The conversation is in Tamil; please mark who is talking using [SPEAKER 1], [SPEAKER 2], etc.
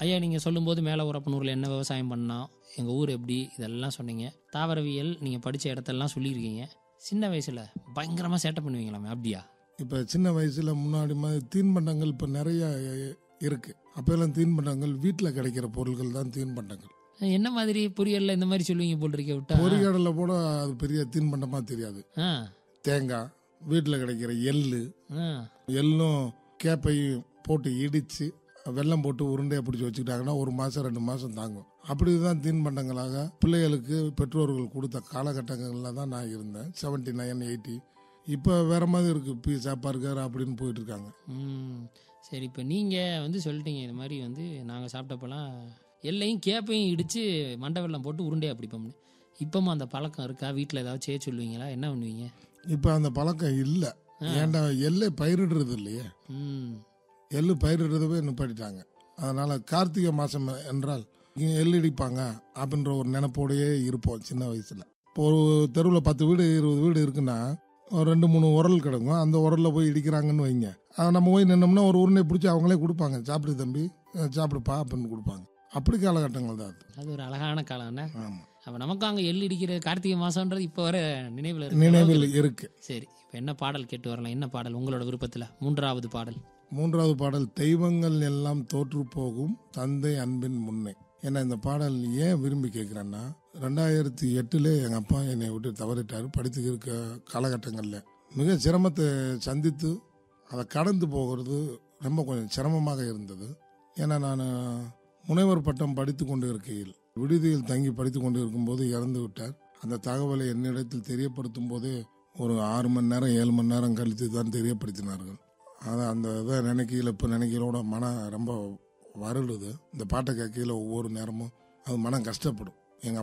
[SPEAKER 1] ஐயா நீங்கள் சொல்லும்போது மேலே உரப்பனூரில் என்ன விவசாயம் பண்ணோம் எங்கள் ஊர் எப்படி இதெல்லாம் சொன்னீங்க தாவரவியல் நீங்கள் படித்த இடத்தெல்லாம் சொல்லியிருக்கீங்க சின்ன வயசில் பயங்கரமாக சேட்டை பண்ணுவீங்களாமே அப்படியா
[SPEAKER 2] இப்போ சின்ன வயசில் முன்னாடி மாதிரி தீன்பண்டங்கள் இப்போ நிறைய இருக்குது அப்போல்லாம் தீன்பண்டங்கள் வீட்டில் கிடைக்கிற பொருட்கள் தான் தீன்பண்டங்கள்
[SPEAKER 1] என்ன மாதிரி பொரியல்ல இந்த மாதிரி சொல்லுவீங்க போல் இருக்க விட்டா
[SPEAKER 2] பொறிகடலை கூட அது பெரிய தீன்பண்டமாக தெரியாது
[SPEAKER 1] ஆ
[SPEAKER 2] தேங்காய் வீட்டில் கிடைக்கிற எள்ளு
[SPEAKER 1] ஆ
[SPEAKER 2] எள்ளும் கேப்பையும் போட்டு இடித்து வெல்லம் போட்டு உருண்டையை பிடிச்சி வச்சுக்கிட்டாங்கன்னா ஒரு மாதம் ரெண்டு மாதம் தாங்கும் அப்படி தான் தீன்பண்டங்களாக பிள்ளைகளுக்கு பெற்றோர்கள் கொடுத்த காலகட்டங்களில் தான் நான் இருந்தேன் செவன்ட்டி நைன் எயிட்டி இப்போ வேற மாதிரி இருக்குது பீஸா பர்கர் அப்படின்னு போயிட்டு இருக்காங்க
[SPEAKER 1] ம் சரி இப்போ நீங்கள் வந்து சொல்லிட்டீங்க இது மாதிரி வந்து நாங்கள் சாப்பிட்டப்பெல்லாம் எல்லையும் கேப்பையும் இடித்து மண்டை வெல்லம் போட்டு உருண்டையாக பிடிப்போம்னு இப்போமா அந்த பழக்கம் இருக்கா வீட்டில் ஏதாவது செய்ய சொல்லுவீங்களா என்ன பண்ணுவீங்க
[SPEAKER 2] இப்போ அந்த பழக்கம் இல்லை ஏன்டா எள்ளை பயிரிடுறது இல்லையே
[SPEAKER 1] ம்
[SPEAKER 2] எள்ளு பயிரிடுறதவே நிப்பாட்டிட்டாங்க அதனால கார்த்திகை மாதம் என்றால் இங்க எள்ளு இடிப்பாங்க அப்படின்ற ஒரு நினைப்போடையே இருப்போம் சின்ன வயசுல இப்போ ஒரு தெருவில் பத்து வீடு இருபது வீடு இருக்குன்னா ஒரு ரெண்டு மூணு உரல் கிடக்கும் அந்த உரலில் போய் இடிக்கிறாங்கன்னு வைங்க அதை நம்ம போய் நின்னோம்னா ஒரு உருண்டை பிடிச்சி அவங்களே கொடுப்பாங்க சாப்பிடு தம்பி அஹ் சாப்பிடுப்பா அப்படின்னு கொடுப்பாங்க அப்படி காலகட்டங்கள் தான் அது
[SPEAKER 1] அது ஒரு அழகான காலம்ண்ணே
[SPEAKER 2] ஆமாம்
[SPEAKER 1] அப்போ நமக்கும் அங்கே எள்ளு இடிக்கிற கார்த்திகை மாதம்ன்றது இப்போ வர நினைவில் இருக்கு
[SPEAKER 2] நினைவில் இருக்கு
[SPEAKER 1] சரி இப்போ என்ன பாடல் கேட்டு வரலாம் என்ன பாடல் உங்களோட விருப்பத்தில் மூன்றாவது பாடல்
[SPEAKER 2] மூன்றாவது பாடல் தெய்வங்கள் எல்லாம் தோற்று போகும் தந்தை அன்பின் முன்னே ஏன்னா இந்த பாடல் ஏன் விரும்பி கேட்குறேன்னா ரெண்டாயிரத்தி எட்டில் எங்கள் அப்பா என்னை விட்டு தவறிட்டார் படித்து இருக்க காலகட்டங்களில் மிக சிரமத்தை சந்தித்து அதை கடந்து போகிறது ரொம்ப கொஞ்சம் சிரமமாக இருந்தது ஏன்னா நான் முனைவர் பட்டம் படித்து கொண்டு இருக்கையில் விடுதியில் தங்கி படித்து கொண்டு இருக்கும்போது இறந்து விட்டார் அந்த தகவலை என்னிடத்தில் தெரியப்படுத்தும் போதே ஒரு ஆறு மணி நேரம் ஏழு மணி நேரம் கழித்து தான் தெரியப்படுத்தினார்கள் அதை அந்த இதை நினைக்கையில் இப்போ நினைக்கையிலோட மனம் ரொம்ப வருடுது இந்த பாட்டை கேட்கையில் ஒவ்வொரு நேரமும் அது மனம் கஷ்டப்படும்